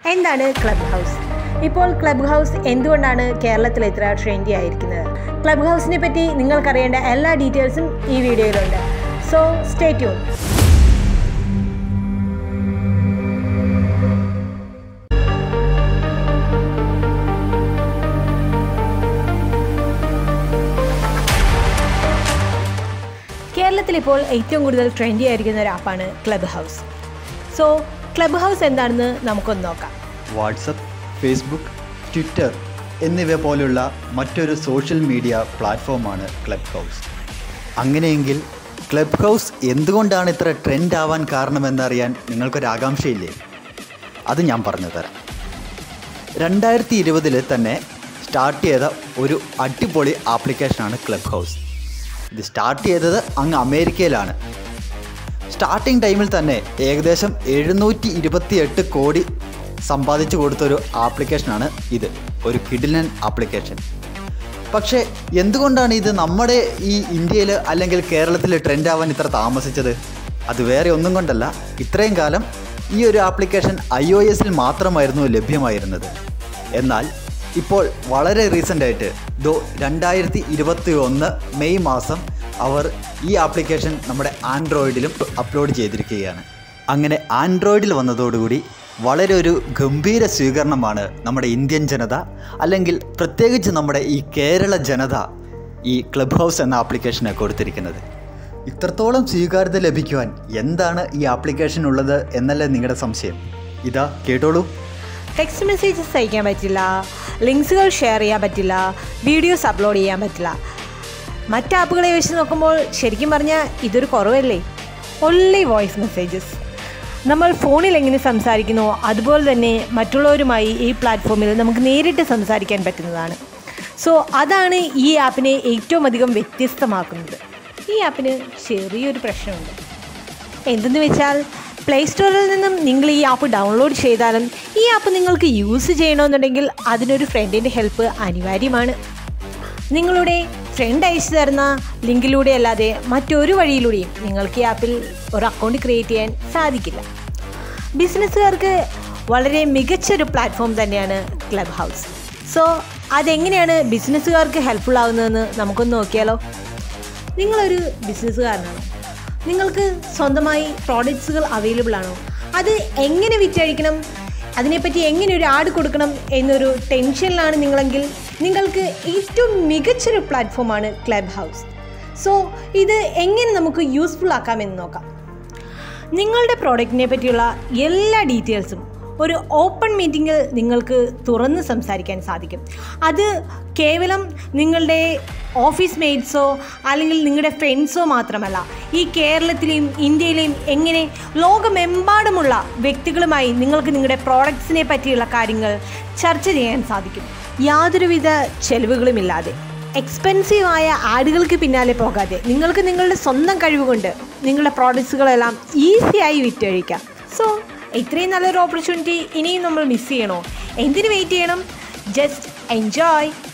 എന്താണ് Clubhouse ഇപ്പോൾ Clubhouse എന്തുകൊണ്ടാണ് കേരളത്തിൽ ഇത്ര ട്രെൻഡി ആയിരിക്കുന്നത് ക്ലബ് ഹൗസിനെ പറ്റി നിങ്ങൾക്കറിയേണ്ട എല്ലാ ഡീറ്റെയിൽസും ഈ വീഡിയോയിലുണ്ട് സോ സ്റ്റേ ട്യൂൺ കേരളത്തിൽ ഇപ്പോൾ ഏറ്റവും കൂടുതൽ ട്രെൻഡി ആയിരിക്കുന്ന ഒരു ആപ്പാണ് Clubhouse so Clubhouse എന്താണെന്ന് നമുക്കൊന്ന് നോക്കാം വാട്സപ്പ് ഫേസ്ബുക്ക് ട്വിറ്റർ എന്നിവ പോലുള്ള മറ്റൊരു സോഷ്യൽ മീഡിയ പ്ലാറ്റ്ഫോമാണ് ക്ലബ് ഹൗസ് അങ്ങനെയെങ്കിൽ ക്ലബ് ഹൗസ് എന്തുകൊണ്ടാണ് ഇത്ര ട്രെൻഡ് ആവാൻ കാരണമെന്നറിയാൻ നിങ്ങൾക്കൊരു ആകാംക്ഷയില്ലേ അത് ഞാൻ പറഞ്ഞു തരാം രണ്ടായിരത്തി ഇരുപതിൽ തന്നെ സ്റ്റാർട്ട് ചെയ്ത ഒരു അടിപൊളി ആപ്ലിക്കേഷനാണ് ക്ലബ് ഹൗസ് ഇത് സ്റ്റാർട്ട് ചെയ്തത് അങ്ങ് അമേരിക്കയിലാണ് സ്റ്റാർട്ടിംഗ് ടൈമിൽ തന്നെ ഏകദേശം എഴുന്നൂറ്റി ഇരുപത്തി എട്ട് കോടി സമ്പാദിച്ചു കൊടുത്തൊരു ആപ്ലിക്കേഷനാണ് ഇത് ഒരു കിഡിലൻ ആപ്ലിക്കേഷൻ പക്ഷേ എന്തുകൊണ്ടാണ് ഇത് നമ്മുടെ ഈ ഇന്ത്യയിൽ അല്ലെങ്കിൽ കേരളത്തിൽ ട്രെൻഡ് ആവാൻ ഇത്ര താമസിച്ചത് അത് വേറെ ഒന്നും കൊണ്ടല്ല ഇത്രയും കാലം ഈ ഒരു ആപ്ലിക്കേഷൻ ഐ ഒ എസിൽ മാത്രമായിരുന്നു ലഭ്യമായിരുന്നത് എന്നാൽ ഇപ്പോൾ വളരെ റീസെൻ്റ് ആയിട്ട് ദോ രണ്ടായിരത്തി ഇരുപത്തി ഒന്ന് മെയ് മാസം അവർ ഈ ആപ്ലിക്കേഷൻ നമ്മുടെ ആൻഡ്രോയിഡിലും അപ്ലോഡ് ചെയ്തിരിക്കുകയാണ് അങ്ങനെ ആൻഡ്രോയിഡിൽ വന്നതോടുകൂടി വളരെ ഒരു ഗംഭീര സ്വീകരണമാണ് നമ്മുടെ ഇന്ത്യൻ ജനത അല്ലെങ്കിൽ പ്രത്യേകിച്ച് നമ്മുടെ ഈ കേരള ജനത ഈ ക്ലബ് ഹൗസ് എന്ന ആപ്ലിക്കേഷന് കൊടുത്തിരിക്കുന്നത് ഇത്രത്തോളം സ്വീകാര്യത ലഭിക്കുവാൻ എന്താണ് ഈ ആപ്ലിക്കേഷൻ ഉള്ളത് എന്നല്ലേ നിങ്ങളുടെ സംശയം ഇതാ കേട്ടോളൂ ടെക്സ്റ്റ് മെസ്സേജസ് അയക്കാൻ പറ്റില്ല ലിങ്ക്സുകൾ ഷെയർ ചെയ്യാൻ പറ്റില്ല വീഡിയോസ് അപ്ലോഡ് ചെയ്യാൻ പറ്റില്ല മറ്റ് ആപ്പുകളെ വെച്ച് നോക്കുമ്പോൾ ശരിക്കും പറഞ്ഞാൽ ഇതൊരു കുറവല്ലേ ഒൺലി വോയിസ് മെസ്സേജസ് നമ്മൾ ഫോണിൽ എങ്ങനെ സംസാരിക്കുന്നോ അതുപോലെ തന്നെ മറ്റുള്ളവരുമായി ഈ പ്ലാറ്റ്ഫോമിൽ നമുക്ക് നേരിട്ട് സംസാരിക്കാൻ പറ്റുന്നതാണ് സോ അതാണ് ഈ ആപ്പിനെ ഏറ്റവും അധികം വ്യത്യസ്തമാക്കുന്നത് ഈ ആപ്പിന് ചെറിയൊരു പ്രശ്നമുണ്ട് എന്തെന്ന് വെച്ചാൽ പ്ലേ സ്റ്റോറിൽ നിന്നും നിങ്ങൾ ഈ ആപ്പ് ഡൗൺലോഡ് ചെയ്താലും ഈ ആപ്പ് നിങ്ങൾക്ക് യൂസ് ചെയ്യണമെന്നുണ്ടെങ്കിൽ അതിനൊരു ഫ്രണ്ടിൻ്റെ ഹെൽപ്പ് അനിവാര്യമാണ് നിങ്ങളുടെ ഫ്രണ്ട് അയച്ചു തരുന്ന ലിങ്കിലൂടെ അല്ലാതെ മറ്റൊരു വഴിയിലൂടെയും നിങ്ങൾക്ക് ഈ ആപ്പിൽ ഒരു അക്കൗണ്ട് ക്രിയേറ്റ് ചെയ്യാൻ സാധിക്കില്ല ബിസിനസ്സുകാർക്ക് വളരെ മികച്ചൊരു പ്ലാറ്റ്ഫോം തന്നെയാണ് ക്ലബ് ഹൗസ് സോ അതെങ്ങനെയാണ് ബിസിനസ്സുകാർക്ക് ഹെൽപ്ഫുൾ ആകുന്നതെന്ന് നമുക്കൊന്ന് നോക്കിയാലോ നിങ്ങളൊരു ബിസിനസ്സുകാരനാണോ നിങ്ങൾക്ക് സ്വന്തമായി പ്രോഡക്ട്സുകൾ അവൈലബിൾ ആണോ അത് എങ്ങനെ വിറ്റഴിക്കണം അതിനെപ്പറ്റി എങ്ങനെ ഒരു ആഡ് കൊടുക്കണം എന്നൊരു ടെൻഷനിലാണ് നിങ്ങളെങ്കിൽ നിങ്ങൾക്ക് ഏറ്റവും മികച്ചൊരു പ്ലാറ്റ്ഫോമാണ് ക്ലബ് ഹൗസ് സോ ഇത് എങ്ങനെ നമുക്ക് യൂസ്ഫുൾ ആക്കാമെന്ന് നോക്കാം നിങ്ങളുടെ പ്രോഡക്റ്റിനെ പറ്റിയുള്ള എല്ലാ ഡീറ്റെയിൽസും ഒരു ഓപ്പൺ മീറ്റിങ്ങിൽ നിങ്ങൾക്ക് തുറന്ന് സംസാരിക്കാൻ സാധിക്കും അത് കേവലം നിങ്ങളുടെ ഓഫീസ് മേറ്റ്സോ അല്ലെങ്കിൽ നിങ്ങളുടെ ഫ്രണ്ട്സോ മാത്രമല്ല ഈ കേരളത്തിലെയും ഇന്ത്യയിലെയും എങ്ങനെ ലോകമെമ്പാടുമുള്ള വ്യക്തികളുമായി നിങ്ങൾക്ക് നിങ്ങളുടെ പ്രോഡക്ട്സിനെ പറ്റിയുള്ള കാര്യങ്ങൾ ചർച്ച ചെയ്യാൻ സാധിക്കും യാതൊരുവിധ ചെലവുകളുമില്ലാതെ എക്സ്പെൻസീവായ ആഡുകൾക്ക് പിന്നാലെ പോകാതെ നിങ്ങൾക്ക് നിങ്ങളുടെ സ്വന്തം കഴിവുകൊണ്ട് നിങ്ങളുടെ പ്രോഡക്ട്സുകളെല്ലാം ഈസിയായി വിറ്റഴിക്കാം സോ ഇത്രയും നല്ലൊരു ഓപ്പർച്യൂണിറ്റി ഇനിയും നമ്മൾ മിസ് ചെയ്യണോ എന്തിനു വെയിറ്റ് ചെയ്യണം ജസ്റ്റ് എൻജോയ്